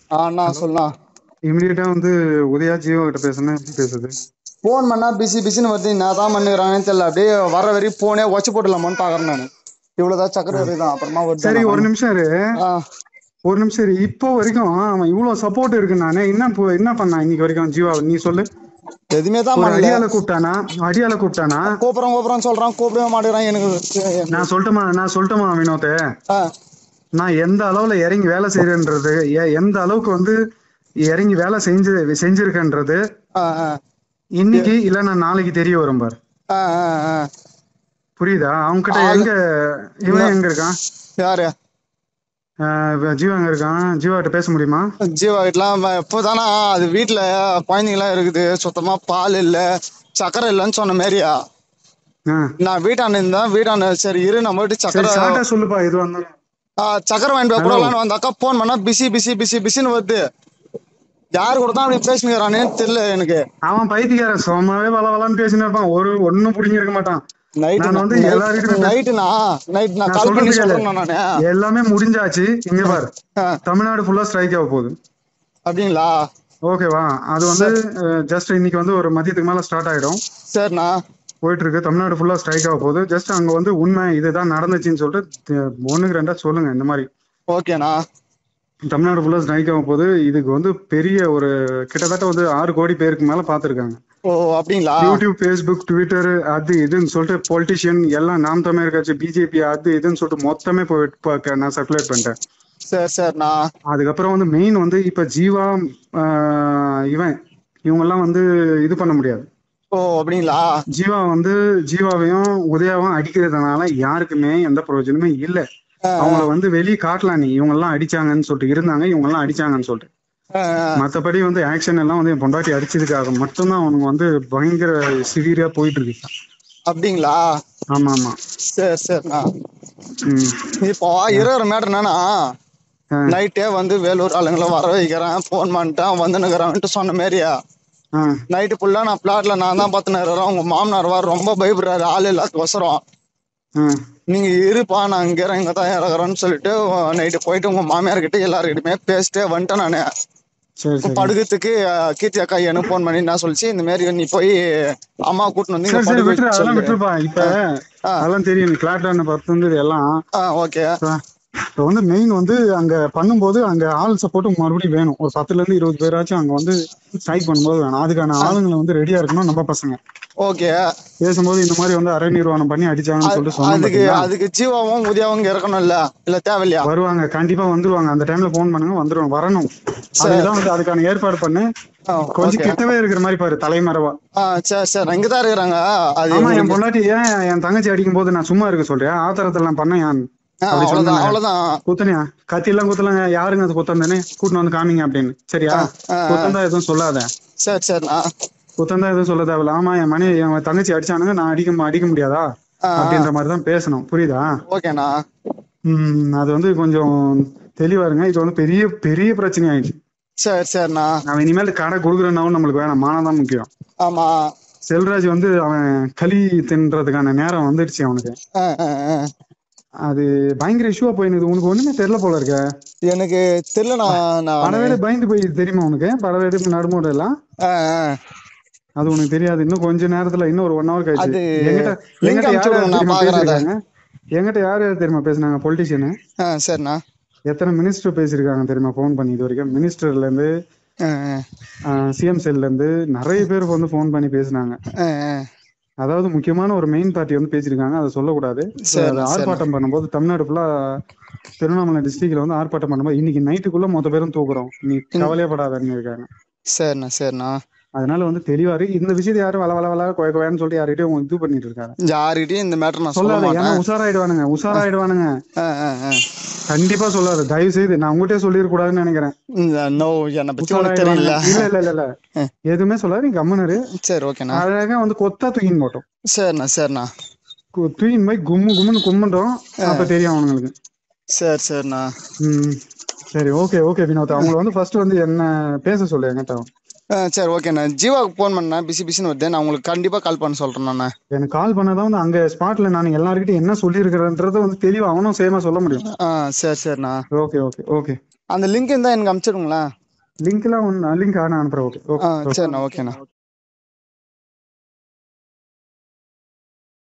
ஆ அண்ணா சொல்லலாம் இமிடியேட்டா வந்து உதயா ஜீவா கிட்ட பேசுனா எப்படி பேசுது ஃபோன் பண்ணா பிஸி பிஸின்னு வருது நான் தான் பண்ணுறாங்கன்னு தெரியல அப்படியே வர வரையும் போனே உடச்சு போட்டுடலாமான்னு பாக்குறேன் நான் இவ்வளவுதான் சக்கரை வரையும் அப்புறமா வருது சரி ஒரு நிமிஷம் இரு ஆ ஒரு நிமிஷம் இரு இப்போ வரைக்கும் அவன் இவ்வளவு சப்போர்ட் இருக்கு நானே என்ன போ- என்ன பண்ணான் இன்னைக்கு வரைக்கும் ஜீவா நீ சொல்லு எதுவுமே தான் ஒரு பண்ணல அடியால கூப்பிட்டானா அடியால கூப்பிட்டானா கூப்பிடுறோம் கூப்பிடுறோம் சொல்றான் கூப்பிடவே மாட்டேங்கிறான் எனக்கு நான் சொல்லட்டுமா நான் சொல்லட்டுமா வினோத் ஆ நான் எந்த அளவுல இறங்கி வேலை செய்யறேன்றது எ- எந்த அளவுக்கு வந்து இறங்கி வேலை செஞ்சு செஞ்சிருக்கேன்றது ஆ ஆ இன்னைக்கு இல்ல நான் நாளைக்கு தெரிய வரும் பாரு ஆ ஆ ஆ புரியுதா அவங்க கிட்ட எங்க இவன் எங்க இருக்கான் யாரு ஆஹ் ஜீவா எங்க இருக்கான் ஜீவா கிட்ட பேச முடியுமா ஜீவா வீட்டுலாம் இப்போதானா அது வீட்டுல குழந்தைங்களாம் இருக்குது சுத்தமா பால் இல்ல சக்கரை இல்லைன்னு சொன்ன மாதிரியா ஆ. நான் வீட்டாண்ட இருந்தேன் வீட்டாண்ட சரி இரு நம்ம வீட்டு சரி சக்கரை ஷார்ட்டா சொல்லுப்பா இது வந்தாலும் ஆ, சக்கரை வாங்கிட்டு போய் கூடலான்னு வந்தாக்கா போன் பண்ணா பிஸி பிஸி பிஸி பிஸின்னு வருது யாரு கூட தான் அப்படி பேசினுக்கிறானே தெரியல எனக்கு அவன் பைத்தியக்காரன் சும்மாவே வள வளன்னு பேசினு இருப்பான் ஒரு ஒண்ணும் புடிங்க இருக்க மாட்டான் நைட்டு நான் வந்து எல்லாருக்கிட்டும் நைட்டுனா நைட் நான் நான் கால் பண்ணி சொல்றது சொல்றேன் நானு எல்லாமே முடிஞ்சாச்சு இங்க பாரு ஆ, தமிழ்நாடு ஃபுல்லா ஸ்ட்ரைக் ஆக போகுது அப்படிங்களா ஓகேவா அது வந்து ஜஸ்ட் இன்னைக்கு வந்து ஒரு மதியத்துக்கு மேல ஸ்டார்ட் ஆயிடும் சரிண்ணா போயிட்டு இருக்கு தமிழ்நாடு ஃபுல்லா ஸ்ட்ரைக் ஆக போகுது ஜஸ்ட் அங்க வந்து உண்மை இதுதான் நடந்துச்சுன்னு சொல்லிட்டு அஹ், ஒண்ணுக்கு ரெண்டா சொல்லுங்க இந்த மாதிரி ஓகேண்ணா தமிழ்நாடு ஃபுல்லா ஸ்ட்ரைக் ஆக போகுது இதுக்கு வந்து பெரிய ஒரு கிட்டத்தட்ட வந்து ஆறு கோடி பேருக்கு மேல பாத்துருக்காங்க ஓ அப்படிங்களா யூடியூப் ஃபேஸ்புக் ட்விட்டர் அது இதுன்னு சொல்லிட்டு பொலிட்டிஷியன் எல்லாம் நாம் தமிழர் கட்சி பிஜேபி அது இதுன்னு சொல்லிட்டு மொத்தமே போயிட்டு ப- நான் சர்க்குலேட் பண்ணிட்டேன் சரி சரிண்ணா அதுக்கப்புறம் வந்து மெயின் வந்து இப்ப ஜீவா ஆஹ், இவன் இவங்கெல்லாம் வந்து இது பண்ண முடியாது ஓ அப்படிங்களா ஜீவா வந்து ஜீவாவையும் உதயாவும் அடிக்கிறதுனால யாருக்குமே எந்த பிரயோஜனமே இல்ல ஆ, அவங்கள வந்து வெளியே காட்டலாம் நீ இவங்க எல்லாம் அடிச்சாங்கன்னு சொல்லிட்டு இருந்தாங்க இவங்க எல்லாம் அடிச்சாங்கன்னு சொல்லிட்டு ஆ, ஆ. மத்தபடி வந்து ஆக்ஷன் எல்லாம் வந்து என் பொண்டாட்டி அடிச்சதுக்காக மட்டும்தான் அவனுங்க வந்து பயங்கர சிவியரா போயிட்டு இருக்கு அப்படிங்களா ஆமா ஆமா சரி சரிண்ணா ம் இப்போ இருபது மேட்டர் என்னன்னா ஆ. நைட்டே வந்து வேலூர் ஆளுங்களை வர வைக்கிறேன் ஃபோன் பண்ணிட்டேன் வந்துனுக்குறான்ட்டு சொன்ன மாதிரியா ஆ நைட்டு ஃபுல்லா நான் பிளாட்ல நான் தான் பார்த்துன்னு உங்க மாமனார் வர ரொம்ப பயப்படுறாரு ஆள் எல்லாத்துக்கோசரம் ஆ நீங்க இருப்பா நான் இங்க இங்க தான் இறக்குறேன்னு சொல்லிட்டு நைட்டு போயிட்டு உங்க மாமியார் கிட்ட எல்லாருக்கிட்டுமே பேசிட்டே வந்துட்டேன் நானு சரி சரி படுக்கிறதுக்கு அஹ், கீர்த்தி அக்கா எனக்கு ஃபோன் பண்ணி நான் சொல்லிச்சு இந்த மாதிரி நீ போய் அம்மா கூட்டின்னு வந்து இங்க சரி சரி படுக்க விட்டுரு வச்சு அதெல்லாம் சொல்லு. விட்டுருப்பா இப்ப ஆ. அதெல்லாம் தெரியும் நீ கிளாட்ல பத்து வந்தது எல்லாம் ஆ ஓகே இப்ப இப்ப வந்து மெயின் வந்து அங்க பண்ணும்போது அங்க ஆள் சப்போர்ட் மறுபடியும் வேணும் ஒரு பத்துல இருந்து இருபது பேராச்சும் அங்க வந்து ஸ்ட்ரைக் பண்ணும்போது வேணும் அதுக்கான ஆளுங்களை வந்து ரெடியா இருக்கணும் நம்ம பசங்க ஓகே பேசும்போது இந்த மாதிரி வந்து அரை நிர்வாணம் பண்ணி அடிச்சாங்கன்னு சொல்லிட்டு சொன்னோம் அதுக்கு பாத்தீங்களா? அதுக்கு ஜீவாவும் உதயாவும் இங்க இருக்கணும்ல இல்ல தேவையில்லையா வருவாங்க கண்டிப்பா வந்துருவாங்க அந்த டைம்ல போன் பண்ணுங்க வந்துருவாங்க வரணும் அதுதான் வந்து அதுக்கான ஏற்பாடு பண்ணு ஆ, கொஞ்சம் ஓகே கிட்டவே இருக்கிற மாதிரி பாரு தலைமறைவா ஆ சரி சரி இங்க தான் இருக்கிறாங்க அது ஆமா என் உங்களுக்கு- பொண்டாட்டி ஏன் என் தங்கச்சி அடிக்கும் போது நான் சும்மா இருக்க சொல்றேன் ஆத்திரத்துல நான் பண்ணேன் ஏன் ஆ, அப்படி அவ்வளவுதான் சொன்னேன் அவ்வளவுதான் குத்தனியா கத்தி எல்லாம் குத்தலாங்க யாருங்க அது குத்தந்தானே கூட்டின்னு வந்து காமிங்க அப்படின்னு சரியா ஆ, ஆ. குத்தந்தா எதுவும் சொல்லாத சரி சரிண்ணா குத்தந்தா எதுவும் சொல்ல தேவையில்ல ஆமா என் மணி என் தங்கச்சி அடிச்சானுங்க நான் அடிக்க அடிக்க முடியாதா ஆ, ஆ. அப்படின்ற மாதிரி தான் பேசணும் புரியுதா ஓகேண்ணா ம் அது வந்து கொஞ்சம் தெளிவா இருங்க இது வந்து பெரிய பெரிய பிரச்சனை ஆயிடுச்சு சரி சரிண்ணா அவன் இனிமேல் கடை கொடுக்குறனாவும் நம்மளுக்கு வேணாம் மானம் தான் முக்கியம் ஆமா செல்வராஜ் வந்து அவன் களி தின்றதுக்கான நேரம் வந்துடுச்சு அவனுக்கு ஆ, ஆ, ஆ. அது பயங்கர இஷ்யூவா போயினுது உனக்கு ஒண்ணுமே தெரியல போல இருக்க எனக்கு தெரியலண்ணா நான் படவேடு பயந்து போய் தெரியுமா உனக்கு படவேடு நடுமோடு எல்லாம் ஆ, ஆ. அது உனக்கு தெரியாது இன்னும் கொஞ்ச நேரத்துல இன்னும் ஒரு ஒன் ஹவர் கழிச்சு அது எங்கிட்ட link எங்கிட்ட அனுப்பிச்சு யார் யார் விடுங்க, நான் தெரியுமா பார்க்கறேன் அதை. பேசிருக்காங்க எங்கிட்ட யார் யார் தெரியுமா பேசுனாங்க பொலிட்டிஷியனு ஆ சரிண்ணா எத்தனை மினிஸ்டர் பேசியிருக்காங்க தெரியுமா ஃபோன் பண்ணி இது வரைக்கும் மினிஸ்டர்ல இருந்து ஆ, ஆ. சிஎம் செல்ல இருந்து நிறைய பேர் வந்து ஃபோன் பண்ணி பேசினாங்க ஆ, ஆ. அதாவது முக்கியமான ஒரு மெயின் பார்ட்டி வந்து பேசியிருக்காங்க அதை சொல்லக்கூடாது சரி, அதை ஆர்ப்பாட்டம் பண்ணும்போது தமிழ்நாடு ஃபுல்லா திருவண்ணாமலை டிஸ்ட்ரிக்ட்ல வந்து ஆர்ப்பாட்டம் பண்ணும்போது இன்னைக்கு நைட்டுக்குள்ள மொத்த பேரும் தூக்குறோம் நீ கவலையப்படாதன்னு இருக்காங்க சரிண்ணா சரிண்ணா அதனால வந்து தெளிவா இருக்கு இந்த விஷயத்தை யாரும் வள வள வள கொய கொயன்னு சொல்லிட்டு யார்கிட்டயும் இது பண்ணிட்டு இருக்காங்க யாருகிட்டயும் இந்த மேட்டர் நான் சொல்ல சொல்லாத ஏன்னா மாட்டேன் உஷாராயிடுவானுங்க உஷாராயிடுவானுங்க ஆ, ஆ, ஆ. கண்டிப்பா சொல்லாத தயவு செய்து நான் உங்ககிட்டயே சொல்லிடக்கூடாதுன்னு நினைக்கிறேன் இந்த நோ என்னை பத்தி உனக்கு தெரியல உஷாராயிடுவானுங்க. இல்ல இல்ல இல்ல இல்ல எதுவுமே சொல்லாத நீ கம்முனரு சரி ஓகேண்ணா அழகா வந்து கொத்தா தூக்கின்னு போட்டோம் சரிண்ணா சரிண்ணா கு- தூக்கின்னு போய் கும்மு கும்முன்னு கும்பிட்டோம் அப்ப தெரியும் அவனுங்களுக்கு சரி சரிண்ணா ம் சரி ஓகே ஓகே வினோத் அவங்கள வந்து ஃபர்ஸ்ட் வந்து என்ன பேச சொல்லு என்கிட்ட ஆ, சரி ஓகேண்ணா ஜீவாவுக்கு ஃபோன் பண்ணா பிஸி பிஸின்னு வருது நான் உங்களுக்கு கண்டிப்பா கால் பண்ண சொல்றேன் நான் எனக்கு கால் பண்ணாதான் வந்து அங்க ஸ்பாட்ல நான் எல்லார்கிட்டயும் என்ன சொல்லியிருக்கிறேன்றத வந்து தெளிவா அவனும் சேமா சொல்ல முடியும் ஆ சரி சரிண்ணா ஓகே ஓகே ஓகே அந்த லிங்க் இருந்தால் எனக்கு அனுப்பிச்சிடுங்களேன் லிங்க்லாம் ஒன்று லிங்க் நான் அனுப்புறேன் ஓகே ஆ ஓகே சரிண்ணா ஓகேண்ணா